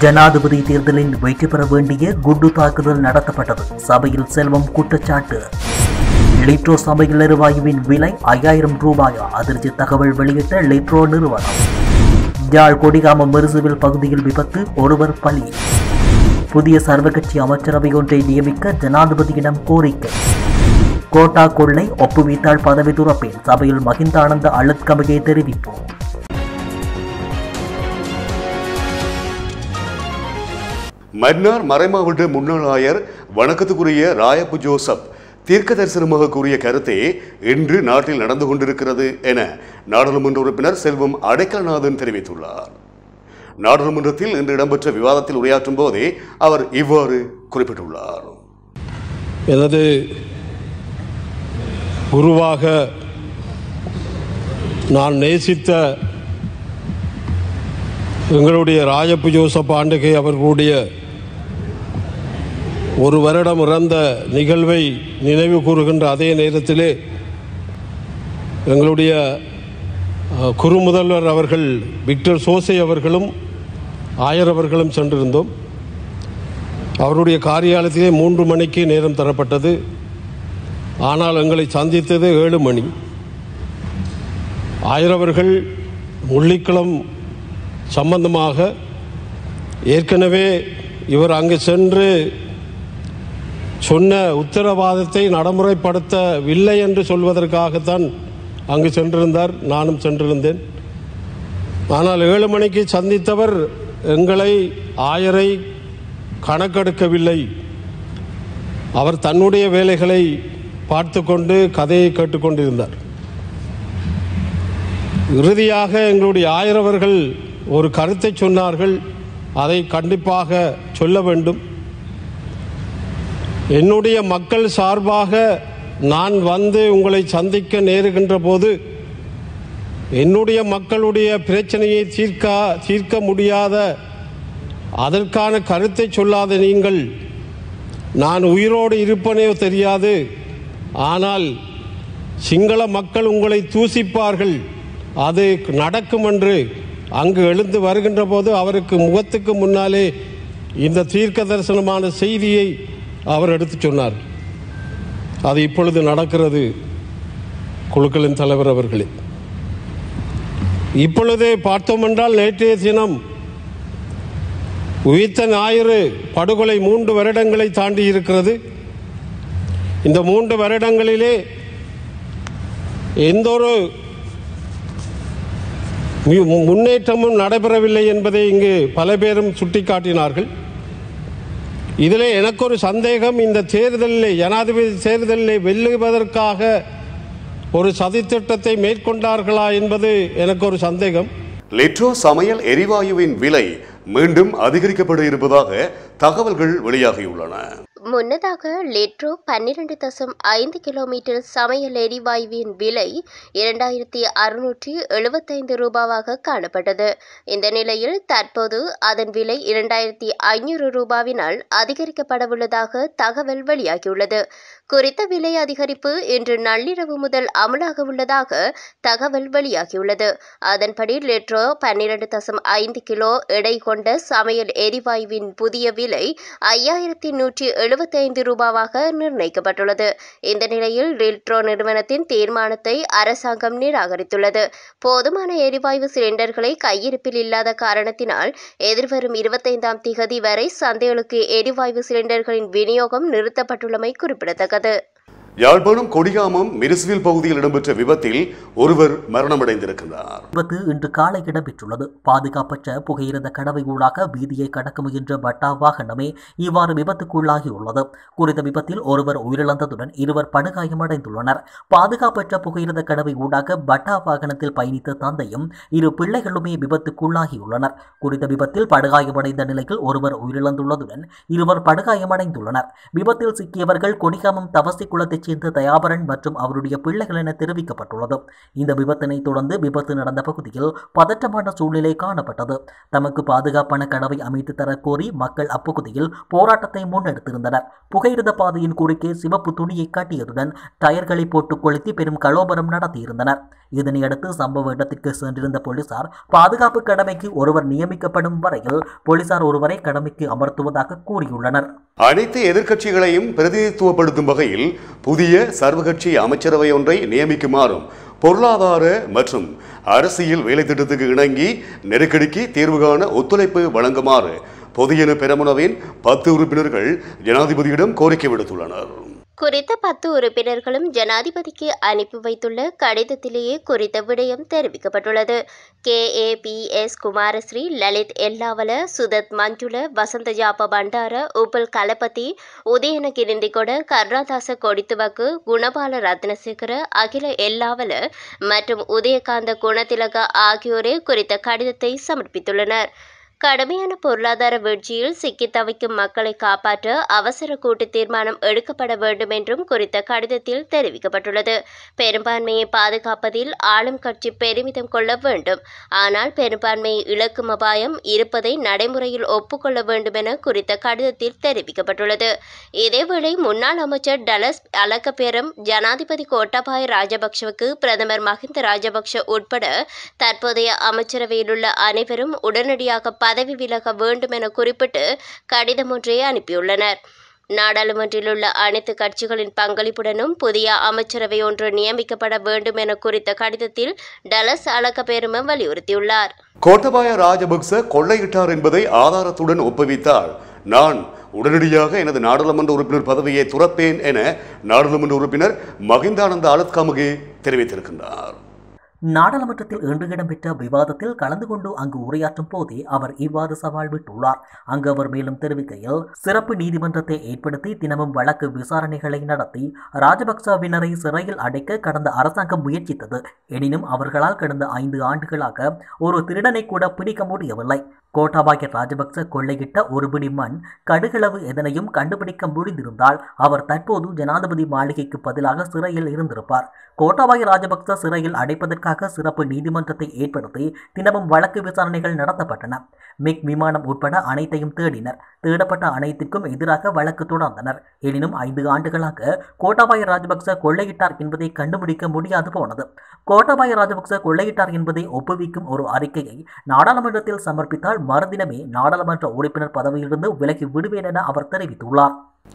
ஜனாதிபதி தேர்தலில் வெற்றி பெற வேண்டிய குண்டு தாக்குதல் நடத்தப்பட்டது சபையில் செல்வம் குற்றச்சாட்டு லிட்ரோ சமையல் எரிவாயுவின் விலை ஐயாயிரம் ரூபாயா அதிர்ச்சி தகவல் வெளியிட்ட லிட்ரோ நிறுவனம் யாழ் கொடிகாமம் மெருசுவில் பகுதியில் விபத்து ஒருவர் பலி புதிய சர்வகட்சி அமைச்சரவை ஒன்றை நியமிக்க ஜனாதிபதியிடம் கோரிக்கை கோட்டா கொள்ளை ஒப்புவித்தால் பதவி துறப்பேன் சபையில் மகிந்தானந்த அழுத்கமையை தெரிவிப்போம் மன்னார் மறைமாவட்ட முன்னாள் ஆயர் வணக்கத்துக்குரிய ராயப்பு ஜோசப் தீர்க்க தரிசனமாக கூறிய கருத்தே இன்று நாட்டில் நடந்து கொண்டிருக்கிறது என நாடாளுமன்ற உறுப்பினர் செல்வம் அடைக்கலநாதன் தெரிவித்துள்ளார் நாடாளுமன்றத்தில் இன்று இடம்பெற்ற விவாதத்தில் உரையாற்றும் போதே அவர் இவ்வாறு குறிப்பிட்டுள்ளார் எனது குருவாக நான் நேசித்த எங்களுடைய ராஜப்பு ஜோசப் ஆண்டகை அவர்களுடைய ஒரு வருடம் இறந்த நிகழ்வை நினைவு கூறுகின்ற அதே நேரத்திலே எங்களுடைய அஹ், குருமுதல்வர் அவர்கள் விக்டர் சோசை அவர்களும் ஆயர் அவர்களும் சென்றிருந்தோம் அவருடைய காரியாலயத்திலே மூன்று மணிக்கு நேரம் தரப்பட்டது ஆனால் எங்களை சந்தித்தது ஏழு மணி ஆயிரவர்கள் முள்ளிக்குளம் சம்பந்தமாக ஏற்கனவே இவர் அங்கு சென்று சொன்ன உத்தரவாதத்தை நடைமுறைப்படுத்தவில்லை என்று சொல்வதற்காகத்தான் அங்கு சென்றிருந்தார் நானும் சென்றிருந்தேன் ஆனால் ஏழு மணிக்கு சந்தித்தவர் எங்களை ஆயரை கணக்கெடுக்கவில்லை அவர் தன்னுடைய வேலைகளை பார்த்து கொண்டு கதையை கேட்டுக்கொண்டிருந்தார் இறுதியாக எங்களுடைய ஆயிரவர்கள் ஒரு கருத்தை சொன்னார்கள் அதை கண்டிப்பாக சொல்ல வேண்டும் என்னுடைய மக்கள் சார்பாக நான் வந்து உங்களை சந்திக்க நேருகின்ற போது என்னுடைய மக்களுடைய பிரச்சனையை தீர்க்க தீர்க்க முடியாத அதற்கான கருத்தை சொல்லாத நீங்கள் நான் உயிரோடு இருப்பனே தெரியாது ஆனால் சிங்கள மக்கள் உங்களை தூசிப்பார்கள் அது நடக்கும் என்று அங்கு எழுந்து வருகின்ற போது அவருக்கு முகத்துக்கு முன்னாலே இந்த தீர்க்க தரிசனமான செய்தியை அவர் எடுத்துச் சொன்னார் அது இப்பொழுது நடக்கிறது குழுக்களின் தலைவர் அவர்களே இப்பொழுது பார்த்தோம் என்றால் நேற்றைய தினம் உயிர்த்த ஞாயிறு படுகொலை மூன்று வருடங்களை தாண்டி இருக்கிறது இந்த மூன்று வருடங்களிலே எந்த ஒரு மு- முன்னேற்றமும் நடைபெறவில்லை என்பதை இங்கு பல பேரும் சுட்டிக்காட்டினார்கள் இதிலே எனக்கு ஒரு சந்தேகம் இந்த தேர்தலில் ஜனாதிபதி தேர்தலில் வெல்லுவதற்காக ஒரு சதித்திட்டத்தை மேற்கொண்டார்களா என்பது எனக்கு ஒரு சந்தேகம் லிட்ரோ சமையல் எரிவாயுவின் விலை மீண்டும் அதிகரிக்கப்பட இருப்பதாக தகவல்கள் வெளியாகியுள்ளன முன்னதாக லிட்ரோ பன்னிரண்டு தசம் ஐந்து கிலோமீட்டர் சமையல் எரிவாயுவின் விலை இரண்டாயிரத்தி அறுநூற்றி எழுபத்தைந்து ரூபாவாக காணப்பட்டது இந்த நிலையில் தற்போது அதன் விலை இரண்டாயிரத்தி ஐநூறு ரூபாவினால் அதிகரிக்கப்படவுள்ளதாக தகவல் வெளியாகியுள்ளது குறித்த விலை அதிகரிப்பு இன்று நள்ளிரவு முதல் அமலாக உள்ளதாக தகவல் வெளியாகியுள்ளது அதன்படி லிட்ரோ பன்னிரண்டு தசம் ஐந்து கிலோ எடை கொண்ட சமையல் எரிவாயுவின் புதிய விலை ஐயாயிரத்தி நூற்றி எழுபத்தைந்து ரூபாவாக நிர்ணயிக்கப்பட்டுள்ளது இந்த நிலையில் லிட்ரோ நிறுவனத்தின் தீர்மானத்தை அரசாங்கம் நிராகரித்துள்ளது போதுமான எரிவாயு சிலிண்டர்களை கையிருப்பில் இல்லாத காரணத்தினால் எதிர்வரும் இருபத்தைந்தாம் திகதி வரை சந்தைகளுக்கு எரிவாயு சிலிண்டர்களின் விநியோகம் நிறுத்தப்பட்டுள்ளமை குறிப்பிடத்தக்கது யாழ்ப்பாணம் கொடிகாமம் மிரிஸ்வில் பகுதியில் இடம்பெற்ற விபத்தில் ஒருவர் மரணமடைந்திருக்கிறார் விபத்து இன்று காலை இடம்பெற்றுள்ளது பாதுகாப்பற்ற புகையிரத கடவை ஊடாக வீதியை கடக்க முயன்ற பட்டா வாகனமே இவ்வாறு விபத்துக்குள்ளாகியுள்ளது குறித்த விபத்தில் ஒருவர் உயிரிழந்ததுடன் இருவர் படுகாயமடைந்துள்ளனர் பாதுகாப்பற்ற புகையிரத கடவை ஊடாக பட்டா வாகனத்தில் பயணித்த தந்தையும் இரு பிள்ளைகளுமே விபத்துக்குள்ளாகியுள்ளனர் குறித்த விபத்தில் படுகாயமடைந்த நிலையில் ஒருவர் உயிரிழந்துள்ளதுடன் இருவர் படுகாயமடைந்துள்ளனர் விபத்தில் சிக்கியவர்கள் கொடிகாமம் தவசி குளத்தைச் ஊரைச் சேர்ந்த தயாபரன் மற்றும் அவருடைய பிள்ளைகள் என தெரிவிக்கப்பட்டுள்ளது இந்த விபத்தினை தொடர்ந்து விபத்து நடந்த பகுதியில் பதற்றமான சூழ்நிலை காணப்பட்டது தமக்கு பாதுகாப்பான கடவை அமைத்து தர கோரி மக்கள் அப்பகுதியில் போராட்டத்தை முன்னெடுத்திருந்தனர் புகையிரத பாதையின் குறுக்கே சிவப்பு துணியை காட்டியதுடன் டயர்களை போட்டு கொளுத்தி பெரும் கலோபரம் நடத்தியிருந்தனர் இதனையடுத்து சம்பவ இடத்திற்கு சென்றிருந்த போலீசார் பாதுகாப்பு கடமைக்கு ஒருவர் நியமிக்கப்படும் வரையில் போலீசார் ஒருவரை கடமைக்கு அமர்த்துவதாக கூறியுள்ளனர் அனைத்து எதிர்க்கட்சிகளையும் பிரதிநிதித்துவப்படுத்தும் வகையில் புதிய சர்வகட்சி அமைச்சரவை ஒன்றை நியமிக்குமாறும் பொருளாதார மற்றும் அரசியல் வேலை திட்டத்துக்கு இணங்கி நெருக்கடிக்கு தீர்வு காண ஒத்துழைப்பு வழங்குமாறு பொதுஜன பெரமுனவின் பத்து உறுப்பினர்கள் ஜனாதிபதியிடம் கோரிக்கை விடுத்துள்ளனர் குறித்த பத்து உறுப்பினர்களும் ஜனாதிபதிக்கு அனுப்பி வைத்துள்ள கடிதத்திலேயே குறித்த விடயம் தெரிவிக்கப்பட்டுள்ளது K A P S Kumarasiri Lalith Ellawala Sudath Manjula Wasantha Yapa Bandara உப்பல் Kalapathi உதயன கிரிந்திகொட Karunadasa கொடித்துவக்கு Gunapala Ratnasekara அகில எல்லாவல மற்றும் உதயகாந்த குணதிலக ஆகியோரே குறித்த கடிதத்தை சமர்ப்பித்துள்ளனர் கடுமையான பொருளாதார வீழ்ச்சியில் சிக்கித் தவிக்கும் மக்களை காப்பாற்ற அவசர கூட்டு தீர்மானம் எடுக்கப்பட வேண்டும் என்றும் குறித்த கடிதத்தில் தெரிவிக்கப்பட்டுள்ளது பெரும்பான்மையை பாதுகாப்பதில் ஆளும் கட்சி பெருமிதம் கொள்ள வேண்டும் ஆனால் பெரும்பான்மையை இழக்கும் அபாயம் இருப்பதை நடைமுறையில் ஒப்புக்கொள்ள வேண்டும் என குறித்த கடிதத்தில் தெரிவிக்கப்பட்டுள்ளது இதேவேளை முன்னாள் அமைச்சர் டலஸ் அலகபேரம் ஜனாதிபதி கோட்டாபாய ராஜபக்ஷவுக்கு பிரதமர் மஹிந்த ராஜபக்ஷ உட்பட தற்போதைய அமைச்சரவையில் உள்ள அனைவரும் உடனடியாக பதவி விலக வேண்டும் என குறிப்பிட்டு கடிதம் ஒன்றை அனுப்பியுள்ளனர் நாடாளுமன்றில் உள்ள அனைத்து கட்சிகளின் பங்களிப்புடனும் புதிய அமைச்சரவை ஒன்று நியமிக்கப்பட வேண்டும் என குறித்த கடிதத்தில் டலஸ் அலகபேரும வலியுறுத்தியுள்ளார் கோட்டபாய ராஜபக்ச கொள்ளையிட்டார் என்பதை ஆதாரத்துடன் ஒப்புவித்தால் நான் உடனடியாக எனது நாடாளுமன்ற உறுப்பினர் பதவியை துறப்பேன் என நாடாளுமன்ற உறுப்பினர் மகிந்தானந்த அலத்காமுகே தெரிவித்திருக்கின்றார் நாடாளுமன்றத்தில் இன்று இடம்பெற்ற விவாதத்தில் கலந்து கொண்டு அங்கு உரையாற்றும் போதே அவர் இவ்வாறு சவால் விட்டுள்ளார் அங்கு அவர் மேலும் தெரிவிக்கையில் சிறப்பு நீதிமன்றத்தை ஏற்படுத்தி தினமும் வழக்கு விசாரணைகளை நடத்தி ராஜபக்சவினரை சிறையில் அடைக்க கடந்த அரசாங்கம் முயற்சித்தது எனினும் அவர்களால் கடந்த ஐந்து ஆண்டுகளாக ஒரு திருடனை கூட பிடிக்க முடியவில்லை கோட்டாபாய ராஜபக்ச கொள்ளையிட்ட ஒரு பிடி மண் கடுகளவு எதனையும் கண்டுபிடிக்க முடிந்திருந்தால் அவர் தற்போது ஜனாதிபதி மாளிகைக்கு பதிலாக சிறையில் இருந்திருப்பார் கோட்டாபாய ராஜபக்ச சிறையில் அடைப்பதற்காக சிறப்பு நீதிமன்றத்தை ஏற்படுத்தி தினமும் வழக்கு விசாரணைகள் நடத்தப்பட்டன மிக் விமானம் உட்பட அனைத்தையும் தேடினர் தேடப்பட்ட அனைத்திற்கும் எதிராக வழக்கு தொடர்ந்தனர் எனினும் ஐந்து ஆண்டுகளாக கோட்டாபாய ராஜபக்ச கொள்ளையிட்டார் என்பதை கண்டுபிடிக்க முடியாது போனது கோட்டாபாய ராஜபக்ச கொள்ளையிட்டார் என்பதை ஒப்புவிக்கும் ஒரு அறிக்கையை நாடாளுமன்றத்தில் சமர்ப்பித்தால் மறுதினமே நாடாளுமன்ற உறுப்பினர் பதவியிலிருந்து விலகி விடுவேன் என அவர் தெரிவித்துள்ளார்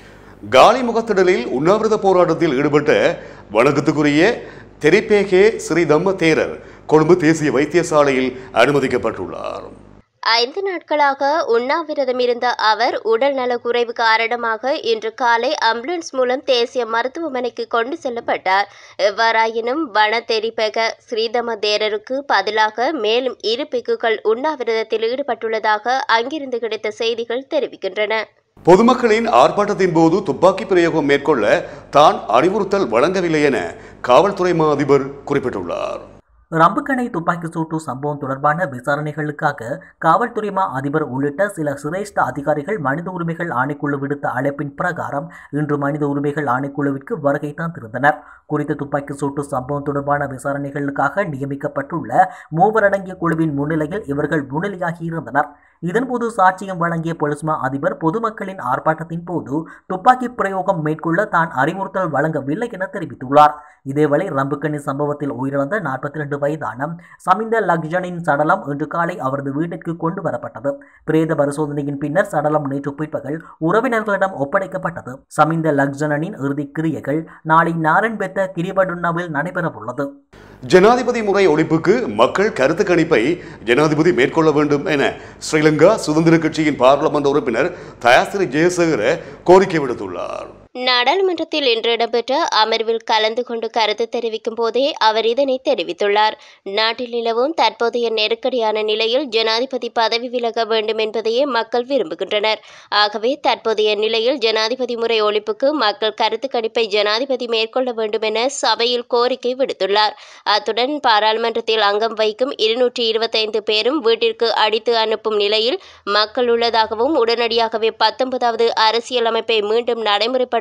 காலி முகத்திடலில் உண்ணாவிரத போராட்டத்தில் ஈடுபட்ட வணக்கத்துக்குரிய தெரிப்பேகே ஸ்ரீ தம்ம தேரர் கொழும்பு தேசிய வைத்தியசாலையில் அனுமதிக்கப்பட்டுள்ளார் ஐந்து நாட்களாக உண்ணாவிரதம் இருந்த அவர் உடல் நலக்குறைவு காரணமாக இன்று காலை ஆம்புலன்ஸ் மூலம் தேசிய மருத்துவமனைக்கு கொண்டு செல்லப்பட்டார் எவ்வாறாயினும் வன தெரிப்பக ஸ்ரீதம தேரருக்கு பதிலாக மேலும் இரு பிக்குகள் உண்ணாவிரதத்தில் ஈடுபட்டுள்ளதாக அங்கிருந்து கிடைத்த செய்திகள் தெரிவிக்கின்றன பொதுமக்களின் ஆர்ப்பாட்டத்தின் போது துப்பாக்கி பிரயோகம் மேற்கொள்ள தான் அறிவுறுத்தல் வழங்கவில்லை என காவல்துறை மா அதிபர் குறிப்பிட்டுள்ளார் ரம்புக்கணை துப்பாக்கி சூட்டு சம்பவம் தொடர்பான விசாரணைகளுக்காக காவல்துறை மா அதிபர் உள்ளிட்ட சில சிரேஷ்ட அதிகாரிகள் மனித உரிமைகள் ஆணைக்குழு விடுத்த அழைப்பின் பிரகாரம் இன்று மனித உரிமைகள் ஆணைக்குழுவிற்கு வருகை தந்திருந்தனர் குறித்த துப்பாக்கி சூட்டு சம்பவம் தொடர்பான விசாரணைகளுக்காக நியமிக்கப்பட்டுள்ள மூவர் அடங்கிய குழுவின் முன்னிலையில் இவர்கள் முன்னிலையாகி இருந்தனர் இதன்போது சாட்சியம் வழங்கிய போலீஸ் மா அதிபர் பொதுமக்களின் ஆர்ப்பாட்டத்தின் போது துப்பாக்கி பிரயோகம் மேற்கொள்ள தான் அறிவுறுத்தல் வழங்கவில்லை என தெரிவித்துள்ளார் இதேவேளை ரம்புக்கணி சம்பவத்தில் உயிரிழந்த நாற்பத்தி ரெண்டு வயதான சமிந்த லக்ஜனின் சடலம் இன்று காலை அவரது வீட்டிற்கு கொண்டு வரப்பட்டது பிரேத பரிசோதனையின் பின்னர் சடலம் நேற்று பிற்பகல் உறவினர்களிடம் ஒப்படைக்கப்பட்டது சமிந்த லக்ஜனனின் இறுதிக் கிரியைகள் நாளை நாரன்பெத்த கிரிபடுன்னாவில் நடைபெறவுள்ளது ஜனாதிபதி முறை ஒழிப்புக்கு மக்கள் கருத்து கணிப்பை ஜனாதிபதி மேற்கொள்ள வேண்டும் என ஸ்ரீலங்கா சுதந்திர கட்சியின் பாராளுமன்ற உறுப்பினர் தயாசிரி ஜெயசேகர கோரிக்கை விடுத்துள்ளார் நாடாளுமன்றத்தில் இன்று இடம்பெற்ற அமர்வில் கலந்து கொண்டு கருத்து தெரிவிக்கும் போதே அவர் இதனை தெரிவித்துள்ளார் நாட்டில் நிலவும் தற்போதைய நெருக்கடியான நிலையில் ஜனாதிபதி பதவி விலக வேண்டும் என்பதையே மக்கள் விரும்புகின்றனர் ஆகவே தற்போதைய நிலையில் ஜனாதிபதி முறை ஒழிப்புக்கு மக்கள் கருத்து கணிப்பை ஜனாதிபதி மேற்கொள்ள வேண்டும் என சபையில் கோரிக்கை விடுத்துள்ளார் அத்துடன் பாராளுமன்றத்தில் அங்கம் வைக்கும் இருநூற்றி இருபத்தைந்து பேரும் வீட்டிற்கு அடித்து அனுப்பும் நிலையில் மக்கள் உள்ளதாகவும் உடனடியாகவே பத்தொன்பதாவது அரசியலமைப்பை மீண்டும் நடைமுறைப்படுத்த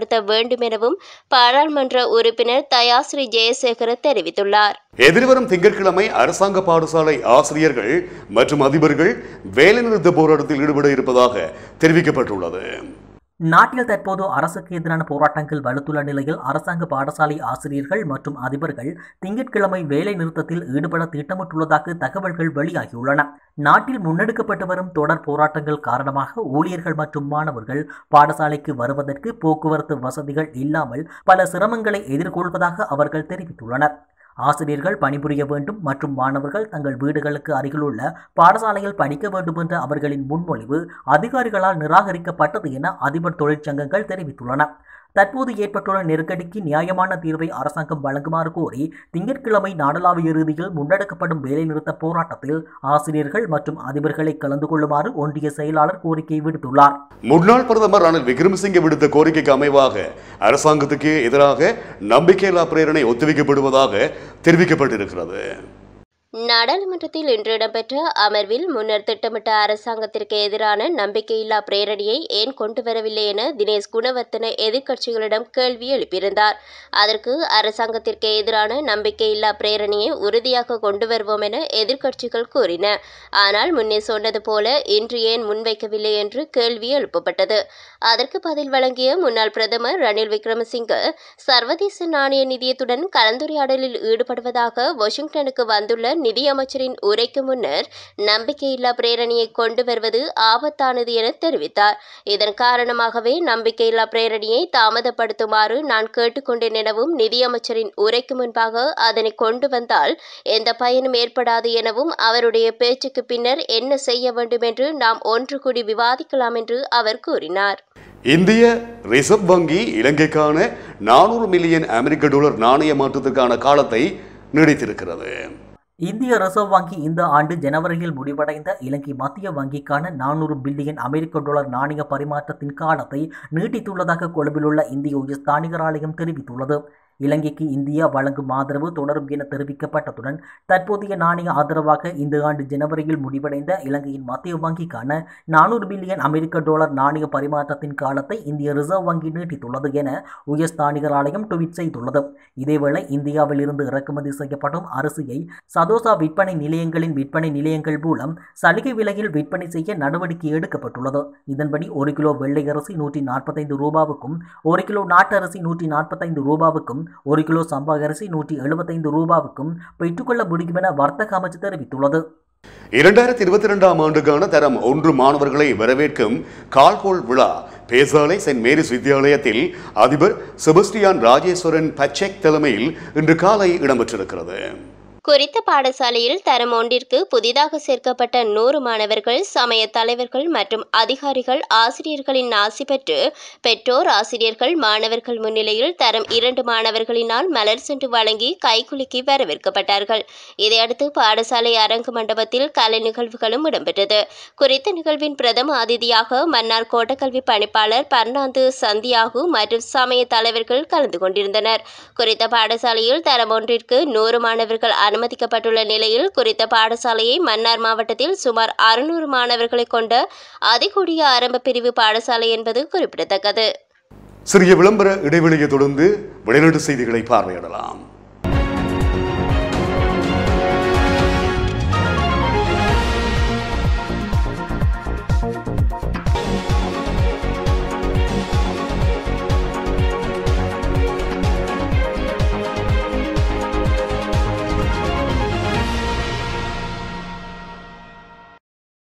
நடைமுறைப்படுத்த வேண்டும் எனவும் பாராளுமன்ற உறுப்பினர் தயாஸ்ரீ ஜெயசேகர தெரிவித்துள்ளார் எதிர்வரும் திங்கட்கிழமை அரசாங்க பாடசாலை ஆசிரியர்கள் மற்றும் அதிபர்கள் வேலைநிறுத்த போராட்டத்தில் ஈடுபட இருப்பதாக தெரிவிக்கப்பட்டுள்ளது நாட்டில் தற்போது அரசுக்கு எதிரான போராட்டங்கள் வலுத்துள்ள நிலையில் அரசாங்க பாடசாலை ஆசிரியர்கள் மற்றும் அதிபர்கள் திங்கட்கிழமை வேலை நிறுத்தத்தில் ஈடுபட திட்டமிட்டுள்ளதாக தகவல்கள் வெளியாகியுள்ளன நாட்டில் முன்னெடுக்கப்பட்டு வரும் தொடர் போராட்டங்கள் காரணமாக ஊழியர்கள் மற்றும் மாணவர்கள் பாடசாலைக்கு வருவதற்கு போக்குவரத்து வசதிகள் இல்லாமல் பல சிரமங்களை எதிர்கொள்வதாக அவர்கள் தெரிவித்துள்ளனர் ஆசிரியர்கள் பணிபுரிய வேண்டும் மற்றும் மாணவர்கள் தங்கள் வீடுகளுக்கு அருகிலுள்ள பாடசாலையில் படிக்க வேண்டும் என்ற அவர்களின் முன்மொழிவு அதிகாரிகளால் நிராகரிக்கப்பட்டது என அதிபர் தொழிற்சங்கங்கள் தெரிவித்துள்ளன தற்போது ஏற்பட்டுள்ள நெருக்கடிக்கு நியாயமான தீர்வை அரசாங்கம் வழங்குமாறு கோரி திங்கட்கிழமை நாடளாவிய ரீதியில் முன்னெடுக்கப்படும் வேலைநிறுத்த போராட்டத்தில் ஆசிரியர்கள் மற்றும் அதிபர்களை கலந்து கொள்ளுமாறு ஒன்றிய செயலாளர் கோரிக்கை விடுத்துள்ளார் முன்னாள் பிரதமர் ரணில் விக்ரமசிங்கே விடுத்த கோரிக்கைக்கு அமைவாக அரசாங்கத்துக்கு எதிராக நம்பிக்கையில்லா பிரேரணை ஒத்திவைக்கப்படுவதாக தெரிவிக்கப்பட்டிருக்கிறது நாடாளுமன்றத்தில் இன்று இடம்பெற்ற அமர்வில் முன்னர் திட்டமிட்ட அரசாங்கத்திற்கு எதிரான நம்பிக்கையில்லா பிரேரணியை ஏன் கொண்டு வரவில்லை என தினேஷ் குணவர்த்தன எதிர்க்கட்சிகளிடம் கேள்வி எழுப்பியிருந்தார் அதற்கு அரசாங்கத்திற்கு எதிரான நம்பிக்கையில்லா பிரேரணியை உறுதியாக கொண்டு வருவோம் என எதிர்க்கட்சிகள் கூறின ஆனால் முன்னே சொன்னது போல இன்று ஏன் முன்வைக்கவில்லை என்று கேள்வி எழுப்பப்பட்டது அதற்கு பதில் வழங்கிய முன்னாள் பிரதமர் ரணில் விக்ரமசிங்க சர்வதேச நாணய நிதியத்துடன் கலந்துரையாடலில் ஈடுபடுவதாக வாஷிங்டனுக்கு வந்துள்ள நிதியமைச்சரின் உரைக்கு முன்னர் நம்பிக்கையில்லா பிரேரணியை கொண்டு வருவது ஆபத்தானது என தெரிவித்தார் இதன் காரணமாகவே நம்பிக்கையில்லா பிரேரணியை தாமதப்படுத்துமாறு நான் கேட்டுக்கொண்டேன் எனவும் நிதியமைச்சரின் உரைக்கு முன்பாக அதனை கொண்டு வந்தால் எந்த பயனும் ஏற்படாது எனவும் அவருடைய பேச்சுக்கு பின்னர் என்ன செய்ய வேண்டும் என்று நாம் ஒன்று கூடி விவாதிக்கலாம் என்று அவர் கூறினார் இந்திய ரிசர்வ் வங்கி இலங்கைக்கான நானூறு மில்லியன் அமெரிக்க டாலர் நாணய மாற்றத்திற்கான காலத்தை நீடித்திருக்கிறது இந்திய ரிசர்வ் வங்கி இந்த ஆண்டு ஜனவரியில் முடிவடைந்த இலங்கை மத்திய வங்கிக்கான நானூறு பில்லியன் அமெரிக்க டாலர் நாணய பரிமாற்றத்தின் காலத்தை நீட்டித்துள்ளதாக கொழும்பில் உள்ள இந்திய உயர்ஸ்தானிகர் ஆலயம் தெரிவித்துள்ளது இலங்கைக்கு இந்தியா வழங்கும் ஆதரவு தொடரும் என தெரிவிக்கப்பட்டதுடன் தற்போதைய நாணய ஆதரவாக இந்த ஆண்டு ஜனவரியில் முடிவடைந்த இலங்கையின் மத்திய வங்கிக்கான நானூறு பில்லியன் அமெரிக்க டாலர் நாணய பரிமாற்றத்தின் காலத்தை இந்திய ரிசர்வ் வங்கி நீட்டித்துள்ளது என உயர்ஸ்தானிகர் ஆலயம் ட்வீட் செய்துள்ளது இதேவேளை இந்தியாவில் இருந்து இறக்குமதி செய்யப்படும் அரிசியை சதோசா விற்பனை நிலையங்களின் விற்பனை நிலையங்கள் மூலம் சலுகை விலையில் விற்பனை செய்ய நடவடிக்கை எடுக்கப்பட்டுள்ளது இதன்படி ஒரு கிலோ வெள்ளை அரிசி நூற்றி நாற்பத்தைந்து ரூபாவுக்கும் ஒரு கிலோ நாட்டு அரிசி நூற்றி நாற்பத்தைந்து ரூபாவுக்கும் ஒரு கிலோ சம்பா அரிசி நூற்றி எழுபத்தைந்து ரூபாவுக்கும் பெற்றுக்கொள்ள முடியும் என வர்த்தக அமைச்சு தெரிவித்துள்ளது இரண்டாயிரத்தி இருபத்தி இரண்டாம் ஆண்டுக்கான தரம் ஒன்று மாணவர்களை வரவேற்கும் கால்கோள் விழா பேசாலை சென்ட் மேரிஸ் வித்தியாலயத்தில் அதிபர் செபஸ்டியான் ராஜேஸ்வரன் பச்செக் தலைமையில் இன்று காலை இடம்பெற்றிருக்கிறது குறித்த பாடசாலையில் தரம் ஒன்றிற்கு புதிதாக சேர்க்கப்பட்ட நூறு மாணவர்கள் சமய தலைவர்கள் மற்றும் அதிகாரிகள் ஆசிரியர்களின் ஆசி பெற்று பெற்றோர் ஆசிரியர்கள் மாணவர்கள் முன்னிலையில் தரம் இரண்டு மாணவர்களினால் மலர் சென்று வழங்கி கைகுலுக்கி வரவேற்கப்பட்டார்கள் இதையடுத்து பாடசாலை அரங்கு மண்டபத்தில் கலை நிகழ்வுகளும் இடம்பெற்றது குறித்த நிகழ்வின் பிரதம அதிதியாக மன்னார் கோட்டக்கல்வி பணிப்பாளர் பர்னாந்து சந்தியாகு மற்றும் சமய தலைவர்கள் கலந்து கொண்டிருந்தனர் குறித்த பாடசாலையில் தரம் ஒன்றிற்கு நூறு மாணவர்கள் அனுமதிக்கப்பட்டுள்ள நிலையில் குறித்த பாடசாலையை மன்னார் மாவட்டத்தில் சுமார் அறுநூறு மாணவர்களை கொண்ட அதிகூடிய ஆரம்ப பிரிவு பாடசாலை என்பது குறிப்பிடத்தக்கது சிறிய விளம்பர இடைவெளியை தொடர்ந்து வெளிநாட்டு செய்திகளை பார்வையிடலாம்